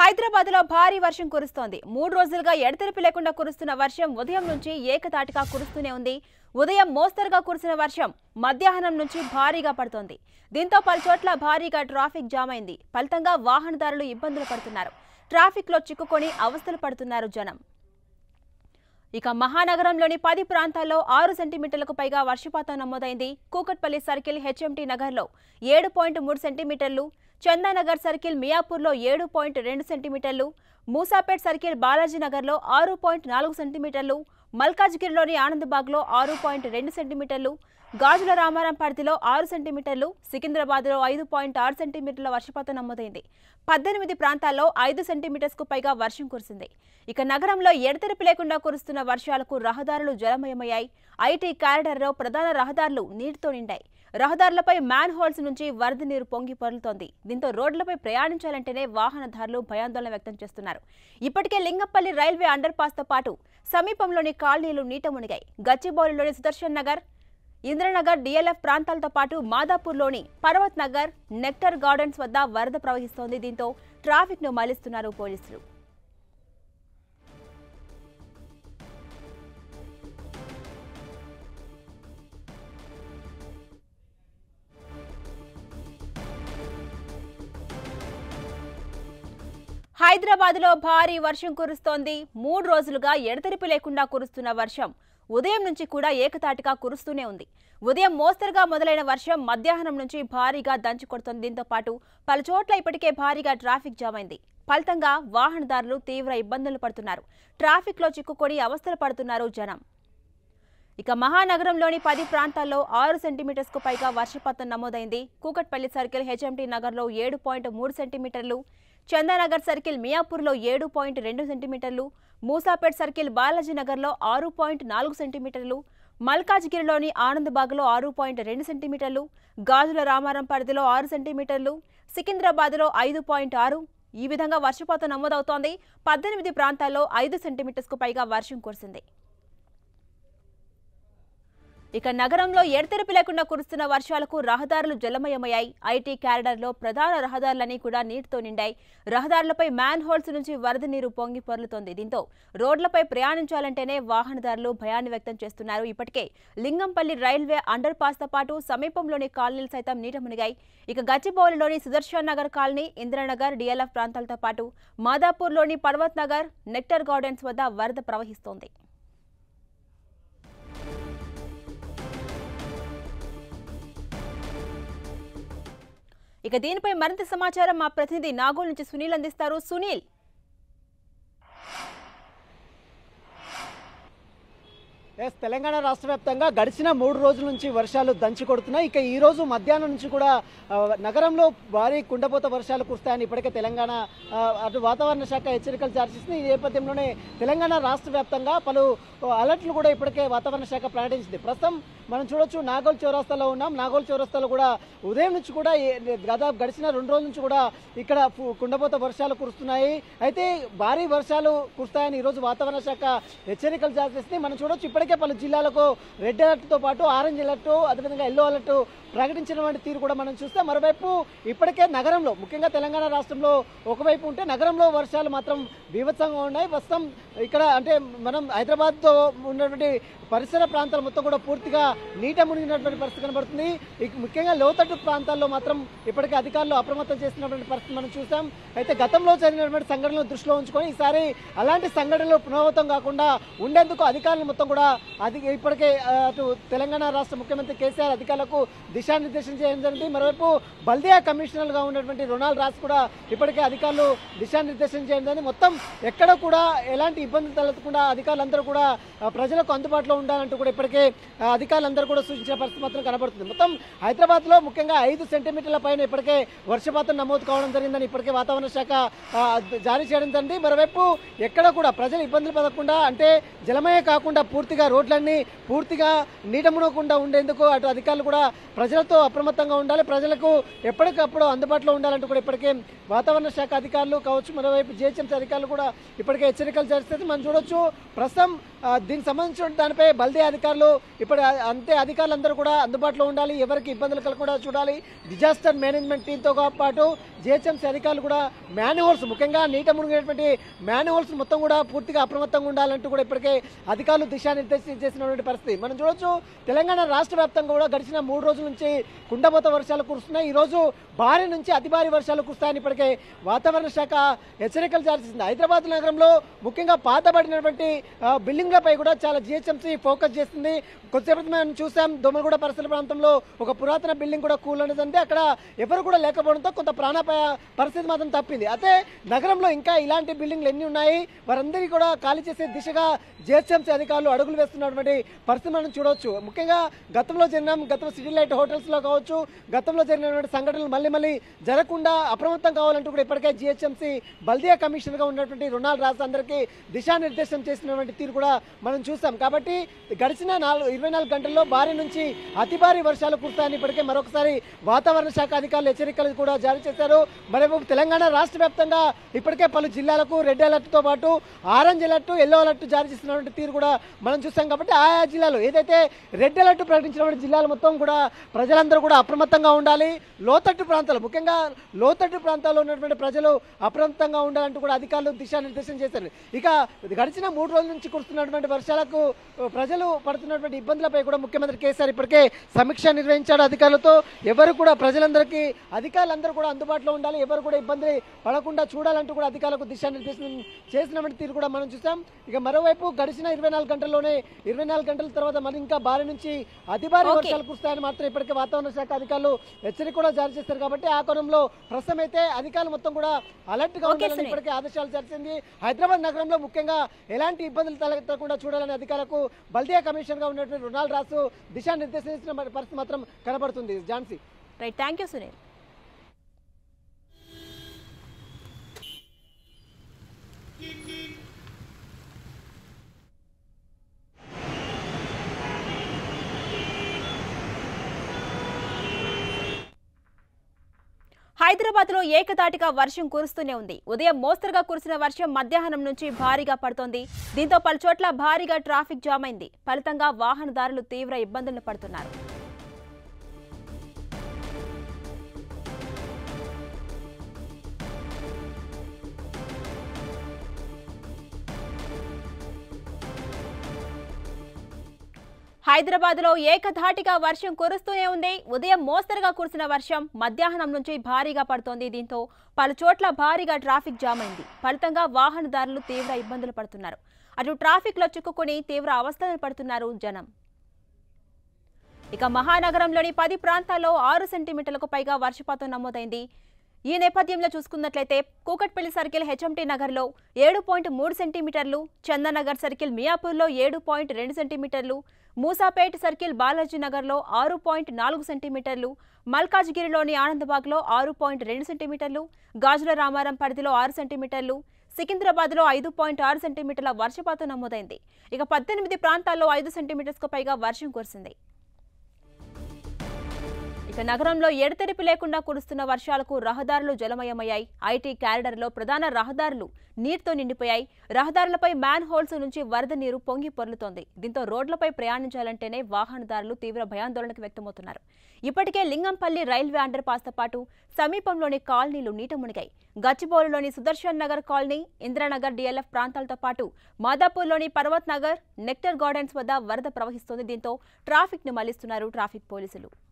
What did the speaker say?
హైదరాబాద్ లో భారీ వర్షం కురుస్తోంది మూడు రోజులుగా ఎడతెరిపి లేకుండా కురుస్తున్న వర్షం ఉదయం నుంచి ఏకతాటిగా కురుస్తూనే ఉంది ఉదయం మోస్తరుగా కురిసిన వర్షం మధ్యాహ్నం నుంచి భారీగా పడుతోంది దీంతో పలు చోట్ల భారీగా ట్రాఫిక్ జామ్ అయింది ఫలితంగా వాహనదారులు ఇబ్బందులు పడుతున్నారు ట్రాఫిక్ లో చిక్కుకొని అవస్థలు పడుతున్నారు జనం ఇక మహానగరంలోని పది ప్రాంతాల్లో ఆరు సెంటీమీటర్లకు పైగా వర్షపాతం నమోదైంది కూకట్పల్లి సర్కిల్ హెచ్ఎంటీ నగర్లో ఏడు పాయింట్ మూడు సెంటీమీటర్లు చందానగర్ సర్కిల్ మియాపూర్లో ఏడు పాయింట్ రెండు సెంటీమీటర్లు మూసాపేట్ సర్కిల్ బాలాజీ నగర్లో ఆరు పాయింట్ నాలుగు సెంటీమీటర్లు మల్కాజ్గిరిలోని ఆనందబాగ్లో ఆరు పాయింట్ రెండు సెంటీమీటర్లు గాజుల రామారం పరిధిలో ఆరు సెంటీమీటర్లు సికింద్రాబాద్లో ఐదు పాయింట్ ఆరు సెంటీమీటర్ల వర్షపాతం నమోదైంది పద్దెనిమిది ప్రాంతాల్లో ఐదు సెంటీమీటర్స్కు పైగా వర్షం కురిసింది ఇక నగరంలో ఎడతెరిపి లేకుండా కురుస్తున్న వర్షాలకు రహదారులు జలమయమయ్యాయి ఐటీ కారిడార్లో ప్రధాన రహదారులు నీటితో నిండాయి రహదారులపై మ్యాన్ హోల్స్ నుంచి వరద నీరు పొంగి పొరులుతోంది దీంతో రోడ్లపై ప్రయాణించాలంటేనే వాహనదారులు భయాందోళన వ్యక్తం చేస్తున్నారు ఇప్పటికే లింగంపల్లి రైల్వే అండర్ పాస్ తో పాటు సమీపంలోని కాలనీలు నీట మునిగాయి గచ్చిబౌలిలోని సుదర్శన్ నగర్ ఇంద్రనగర్ డిఎల్ఎఫ్ ప్రాంతాలతో పాటు మాదాపూర్లోని పర్వత్ నగర్ నెక్టర్ గార్డెన్స్ వద్ద వరద ప్రవహిస్తోంది దీంతో ట్రాఫిక్ ను మళ్లిస్తున్నారు పోలీసులు హైదరాబాద్ లో భారీ వర్షం కురుస్తోంది మూడు రోజులుగా ఎడతెరిపి లేకుండా కురుస్తున్న వర్షం ఉదయం నుంచి కూడా ఏకతాటిగా కురుస్తూనే ఉంది ఉదయం మోస్తరుగా మొదలైన వర్షం మధ్యాహ్నం నుంచి భారీగా దంచి కొడుతోంది దీంతో పాటు పలు చోట్ల ఇప్పటికే భారీగా ట్రాఫిక్ జామ్ అయింది ఫలితంగా వాహనదారులు తీవ్ర ఇబ్బందులు పడుతున్నారు ట్రాఫిక్ లో చిక్కుకొని అవస్థలు పడుతున్నారు జనం ఇక మహానగరంలోని పది ప్రాంతాల్లో ఆరు సెంటీమీటర్స్ కు పైగా వర్షపాతం నమోదైంది కూకట్పల్లి సర్కిల్ హెచ్ఎంటీ నగర్లో ఏడు పాయింట్ మూడు సెంటీమీటర్లు చందానగర్ సర్కిల్ మియాపూర్లో ఏడు పాయింట్ రెండు సెంటీమీటర్లు మూసాపేట్ సర్కిల్ బాలాజీ నగర్లో ఆరు పాయింట్ నాలుగు సెంటీమీటర్లు మల్కాజ్గిరిలోని ఆనందబాగ్లో ఆరు పాయింట్ రెండు సెంటీమీటర్లు గాజుల రామారం పరిధిలో ఆరు సెంటీమీటర్లు సికింద్రాబాద్లో ఐదు పాయింట్ ఆరు ఈ విధంగా వర్షపాతం నమోదవుతోంది పద్దెనిమిది ప్రాంతాల్లో ఐదు సెంటీమీటర్స్కు పైగా వర్షం కురిసింది ఇక నగరంలో ఎడతెరిపి లేకుండా కురుస్తున్న వర్షాలకు రహదారులు జలమయమయ్యాయి ఐటీ క్యారిడార్లో ప్రధాన రహదారులన్నీ కూడా నీటితో నిండాయి రహదారులపై మ్యాన్ హోల్స్ నుంచి వరద నీరు పొంగి పొర్లుతోంది దీంతో రోడ్లపై ప్రయాణించాలంటేనే వాహనదారులు భయాన్ని వ్యక్తం చేస్తున్నారు ఇప్పటికే లింగంపల్లి రైల్వే అండర్ పాస్ తో పాటు సమీపంలోని కాలనీలు సైతం నీట మునిగాయి ఇక గచ్చిబౌలిలోని సుదర్శన్ నగర్ కాలనీ ఇంద్రనగర్ డిఎల్ఎఫ్ ప్రాంతాలతో పాటు మాదాపూర్లోని పర్వత్ నగర్ నెక్టర్ గార్డెన్స్ వద్ద వరద ప్రవహిస్తోంది ఇక దీనిపై మరింత సమాచారం మా ప్రతినిధి నాగోల్ నుంచి సునీల్ అందిస్తారు సునీల్ ఎస్ తెలంగాణ రాష్ట్ర వ్యాప్తంగా గడిచిన మూడు రోజుల నుంచి వర్షాలు దంచి కొడుతున్నాయి ఇక ఈ రోజు మధ్యాహ్నం నుంచి కూడా ఆ, నగరంలో భారీ కుండపోత వర్షాలు కురుస్తాయని ఇప్పటికే తెలంగాణ ఆ, అటు వాతావరణ శాఖ హెచ్చరికలు జారీ చేసింది ఈ నేపథ్యంలోనే తెలంగాణ రాష్ట్ర వ్యాప్తంగా పలు అలర్ట్లు కూడా ఇప్పటికే వాతావరణ శాఖ ప్రకటించింది ప్రస్తుతం మనం చూడొచ్చు నాగోల్ చౌరస్తాలో ఉన్నాం నాగోల్ చౌరస్తాలో కూడా ఉదయం నుంచి కూడా ఏ- దాదాపు గడిచిన రెండు రోజుల నుంచి కూడా ఇక్కడ పు- కుండపోత వర్షాలు కురుస్తున్నాయి అయితే భారీ వర్షాలు కురుస్తాయని ఈరోజు వాతావరణ శాఖ హెచ్చరికలు జారీ చేసింది మనం చూడొచ్చు ఇప్పటికే పలు జిల్లాలకు రెడ్ అలర్ట్తో పాటు ఆరెంజ్ అలర్ట్ అదేవిధంగా ఎల్లో అలర్ట్ ప్రకటించినటువంటి తీరు కూడా మనం చూస్తే మరోవైపు ఇప్పటికే నగరంలో ముఖ్యంగా తెలంగాణ రాష్ట్రంలో ఒకవైపు ఉంటే నగరంలో వర్షాలు మాత్రం బీభత్సంగా ఉన్నాయి ప్రస్తుతం ఇక్కడ అంటే మనం హైదరాబాద్తో ఉన్నటువంటి పరిసర ప్రాంతాలు మొత్తం కూడా పూర్తిగా నీట మునిగినటువంటి పరిస్థితి కనబడుతుంది ఇక ముఖ్యంగా లోతట్టు ప్రాంతాల్లో మాత్రం ఇప్పటికే అధికారులు అప్రమత్తం చేసినటువంటి పరిస్థితి మనం చూసాం అయితే గతంలో జరిగినటువంటి సంఘటనలు దృష్టిలో ఉంచుకొని ఈసారి అలాంటి సంఘటనలు పునరావృతం కాకుండా ఉండేందుకు అధికారులు మొత్తం కూడా అది ఇప్పటికే ఆ, అటు తెలంగాణ రాష్ట్ర ముఖ్యమంత్రి కేసీఆర్ అధికారులకు దిశానిర్దేశం చేయడం జరిగింది మరోవైపు బల్దియా కమిషనర్గా ఉన్నటువంటి రొనాల్డ్ రాస్ కూడా ఇప్పటికే అధికారులు దిశానిర్దేశం చేయడం జరిగింది మొత్తం ఎక్కడ కూడా ఎలాంటి ఇబ్బందులు తలెత్తకుండా అధికారులందరూ కూడా ఆ, ప్రజలకు అందుబాటులో ఉండాలంటూ కూడా ఇప్పటికే ఆ, అధికారులందరూ కూడా సూచించిన పరిస్థితి మాత్రం కనబడుతుంది మొత్తం హైదరాబాద్లో ముఖ్యంగా ఐదు సెంటీమీటర్ల పైన ఇప్పటికే వర్షపాతం నమోదు కావడం జరిగిందని ఇప్పటికే వాతావరణ శాఖ ఆ, జారీ చేయడం జరిగింది మరోవైపు ఎక్కడ కూడా ప్రజలు ఇబ్బందులు పడకుండా అంటే జలమయ కాకుండా పూర్తిగా రోడ్లన్నీ పూర్తిగా నీట మునగకుండా ఉండేందుకు అటు అధికారులు కూడా ప్రజలతో అప్రమత్తంగా ఉండాలి ప్రజలకు ఎప్పటికప్పుడు అందుబాటులో ఉండాలంటూ కూడా ఇప్పటికే వాతావరణ శాఖ అధికారులు కావచ్చు మరోవైపు జిహెచ్ఎంసీ అధికారులు కూడా ఇప్పటికే హెచ్చరికలు చేస్తుంది మనం చూడొచ్చు ప్రస్తుతం ఆ, దీనికి సంబంధించిన దానిపై బల్దీ అధికారులు ఇప్పుడు ఆ- అంతే అధికారులందరూ కూడా అందుబాటులో ఉండాలి ఎవరికి ఇబ్బందులు కలగకుండా చూడాలి డిజాస్టర్ మేనేజ్మెంట్ టీంతో పాటు జిహెచ్ఎంసీ అధికారులు కూడా మ్యాన్హోల్స్ ముఖ్యంగా నీట మునిగినటువంటి మ్యాన్హోల్స్ మొత్తం కూడా పూర్తిగా అప్రమత్తంగా ఉండాలంటూ కూడా ఇప్పటికే అధికారులు దిశానిర్దేశం చేసినటువంటి పరిస్థితి మనం చూడొచ్చు తెలంగాణ రాష్ట్ర వ్యాప్తంగా కూడా గడిచిన మూడు రోజుల నుంచి కుండపోత వర్షాలు కురుస్తున్నాయి ఈ రోజు భారీ నుంచి అతి భారీ వర్షాలు కురుస్తాయని ఇప్పటికే వాతావరణ శాఖ హెచ్చరికలు జారీ చేసింది హైదరాబాద్ నగరంలో ముఖ్యంగా పాతబడినటువంటి ఆ, బిల్డింగ్లపై కూడా చాలా జిహెచ్ఎంసీ ఫోకస్ చేస్తుంది కొద్దిసేపటి మనం చూసాం దొమ్మలగూడ పరిసర ప్రాంతంలో ఒక పురాతన బిల్డింగ్ కూడా కూలనేదంటే అక్కడ ఎవరు కూడా లేకపోవడంతో కొంత ప్రాణాపాయ పరిస్థితి మాత్రం తప్పింది అయితే నగరంలో ఇంకా ఇలాంటి బిల్డింగ్లు ఎన్ని ఉన్నాయి వారందరికీ కూడా ఖాళీ చేసే దిశగా జిహెచ్ఎంసీ అధికారులు అడుగులు వేస్తున్నటువంటి పరిస్థితి మనం చూడవచ్చు ముఖ్యంగా గతంలో జరిగిన గతంలో సిటీ లైట్ హోటల్స్ లో కావచ్చు గతంలో జరిగినటువంటి సంఘటనలు మళ్ళీ మళ్ళీ జరగకుండా అప్రమత్తం కావాలంటూ కూడా ఇప్పటికే జిహెచ్ఎంసీ బల్దియా కమిషనర్ గా ఉన్నటువంటి రుణాల్ రాజు అందరికీ దిశానిర్దేశం చేసినటువంటి తీరు కూడా మనం చూసాం కాబట్టి గడిచిన నాలుగు ఇరవై నాలుగు గంటల్లో భారీ నుంచి అతి భారీ వర్షాలు కురుస్తాయని ఇప్పటికే మరొకసారి వాతావరణ శాఖ అధికారులు హెచ్చరికలు కూడా జారీ చేశారు మరోవైపు తెలంగాణ రాష్ట్ర వ్యాప్తంగా ఇప్పటికే పలు జిల్లాలకు రెడ్ అలర్ట్ తో పాటు ఆరెంజ్ అలర్ట్ ఎల్లో అలర్ట్ జారీ చేసినటువంటి తీరు కూడా మనం చూసాం కాబట్టి ఆయా జిల్లాలు ఏదైతే రెడ్ అలర్ట్ ప్రకటించినటువంటి జిల్లాలు మొత్తం కూడా ప్రజలందరూ కూడా అప్రమత్తంగా ఉండాలి లోతట్టు ప్రాంతాలు ముఖ్యంగా లోతట్టు ప్రాంతాల్లో ఉన్నటువంటి ప్రజలు అప్రమత్తంగా ఉండాలంటూ కూడా అధికారులు దిశానిర్దేశం చేశారు ఇక గడిచిన మూడు రోజుల నుంచి కురుస్తున్నటువంటి వర్షాలకు ఆ, ప్రజలు పడుతున్నటువంటి ఇబ్బందులపై కూడా ముఖ్యమంత్రి కేసీఆర్ ఇప్పటికే సమీక్ష నిర్వహించాడు అధికారులతో ఎవరు కూడా ప్రజలందరికీ అధికారులందరూ కూడా అందుబాటులో ఉండాలి ఎవరు కూడా ఇబ్బంది పడకుండా చూడాలంటూ కూడా అధికారులకు దిశానిర్దేశం చేసినటువంటి తీరు కూడా మనం చూసాం ఇక మరోవైపు గడిచిన ఇరవై నాలుగు గంటల్లోనే ఇరవై నాలుగు గంటల తర్వాత మరి ఇంకా భారీ నుంచి అతి భారీ Okay. వర్షాలు కురుస్తాయని మాత్రం ఇప్పటికే వాతావరణ శాఖ అధికారులు హెచ్చరిక కూడా జారీ చేశారు కాబట్టి ఆ కోణంలో ప్రస్తుతం అయితే అధికారులు మొత్తం కూడా అలర్ట్ గా Okay, ఉండాలని సునీల్. ఇప్పటికే ఆదేశాలు జరిగింది హైదరాబాద్ నగరంలో ముఖ్యంగా ఎలాంటి ఇబ్బందులు తలెత్తకుండా చూడాలని అధికారులకు బల్దియా కమిషనర్ గా ఉన్నటువంటి రుణాల్ రాసు దిశానిర్దేశం చేసిన పరిస్థితి మాత్రం కనబడుతుంది Jhansi right thank you Sunil Hyderabad లో ఏకతాటిగా వర్షం కురుస్తూనే ఉంది ఉదయం మోస్తరుగా కురిసిన వర్షం మధ్యాహ్నం నుంచి భారీగా పడుతోంది దీంతో పలు చోట్ల భారీగా ట్రాఫిక్ జామ్ అయింది ఫలితంగా వాహనదారులు తీవ్ర ఇబ్బందులు పడుతున్నారు హైదరాబాద్ లో ఏకధాటిగా వర్షం కురుస్తూనే ఉంది ఉదయం మోస్తరుగా కురిసిన వర్షం మధ్యాహ్నం నుంచి భారీగా పడుతోంది దీంతో పలు చోట్ల భారీగా ట్రాఫిక్ జామ్ అయింది ఫలితంగా వాహనదారులు తీవ్ర ఇబ్బందులు పడుతున్నారు అటు ట్రాఫిక్ లో చిక్కుకుని తీవ్ర అవస్థలు పడుతున్నారు జనం ఇక మహానగరంలోని పది ప్రాంతాల్లో ఆరు సెంటీమీటర్లకు పైగా వర్షపాతం నమోదైంది ఈ నేపథ్యంలో చూసుకున్నట్లయితే కూకట్పల్లి సర్కిల్ హెచ్ఎంటీ నగర్లో ఏడు పాయింట్ మూడు సెంటీమీటర్లు చందనగర్ సర్కిల్ మియాపూర్లో ఏడు పాయింట్ రెండు సెంటీమీటర్లు మూసాపేట్ సర్కిల్ బాలాజీ నగర్లో ఆరు పాయింట్ నాలుగు సెంటీమీటర్లు మల్కాజ్గిరిలోని ఆనందబాగ్లో ఆరు పాయింట్ రెండు సెంటీమీటర్లు గాజుల రామారం పరిధిలో ఆరు సెంటీమీటర్లు సికింద్రాబాద్లో ఐదు పాయింట్ ఆరు సెంటీమీటర్ల వర్షపాతం నమోదైంది ఇక పద్దెనిమిది ప్రాంతాల్లో ఐదు సెంటీమీటర్స్కు పైగా వర్షం కురిసింది ఇక నగరంలో ఎడతెరిపి లేకుండా కురుస్తున్న వర్షాలకు రహదారులు జలమయమయ్యాయి ఐటీ క్యారిడర్లో ప్రధాన రహదారులు నీటితో నిండిపోయాయి రహదారులపై మ్యాన్ హోల్స్ నుంచి వరద నీరు పొంగి పొర్లుతోంది దీంతో రోడ్లపై ప్రయాణించాలంటేనే వాహనదారులు తీవ్ర భయాందోళనకు వ్యక్తమవుతున్నారు ఇప్పటికే లింగంపల్లి రైల్వే అండర్ పాస్తో పాటు సమీపంలోని కాలనీలు నీట మునిగాయి గచ్చిబౌలిలోని సుదర్శన్ నగర్ కాలనీ ఇందిరానగర్ డిఎల్ఎఫ్ ప్రాంతాలతో పాటు మాదాపూర్లోని పర్వత్ నగర్ నెక్టర్ గార్డెన్స్ వద్ద వరద ప్రవహిస్తోంది దీంతో ట్రాఫిక్ ను మళ్లిస్తున్నారు ట్రాఫిక్ పోలీసులు